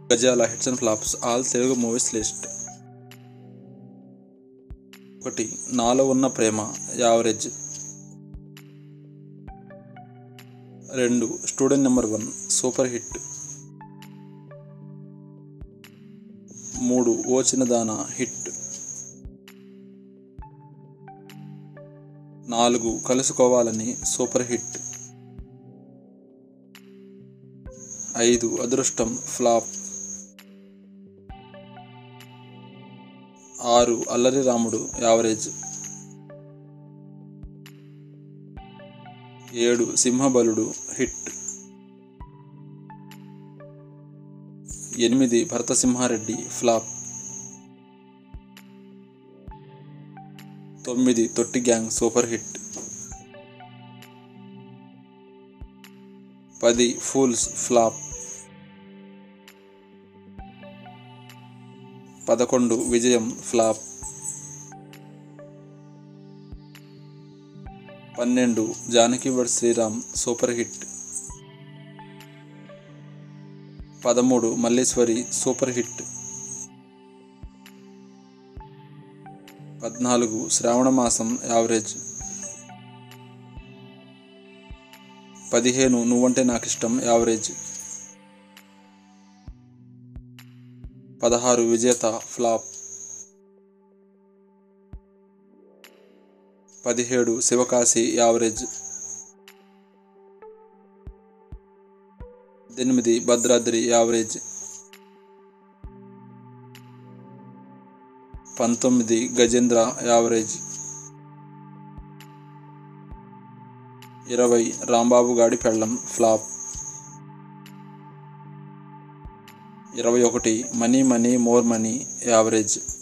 గజాల hits and flops all Telugu movies list ఒకటి నాలో ఉన్న ప్రేమ యావరేజ్ రెండు student number one super hit మూడు ఓ చిన్నదాన హిట్ నాలుగు కలుసుకోవాలని సూపర్ హిట్ ఐదు అదృష్టం ఫ్లాప్ ఆరు అల్లరి రాముడు యావరేజ్ ఏడు సింహబలుడు హిట్ ఎనిమిది భరతసింహారెడ్డి ఫ్లాప్ తొమ్మిది తొట్టి గ్యాంగ్ సూపర్ హిట్ పది ఫూల్స్ ఫ్లాప్ పదకొండు విజయం ఫ్లాప్ పన్నెండు Janaki weds Sriram super hit పదమూడు మల్లేశ్వరి సూపర్ హిట్ పద్నాలుగు శ్రావణ మాసం యావరేజ్ పదిహేను నువ్వంటే నాకు ఇష్టం యావరేజ్ పదహారు విజేత ఫ్లాప్ పదిహేడు శివకాశి యావరేజ్ ఎనిమిది భద్రాద్రి యావరేజ్ పంతొమ్మిది గజేంద్ర యావరేజ్ ఇరవై రాంబాబు గాడి పెళ్ళం ఫ్లాప్ ఇరవై ఒకటి money money more money average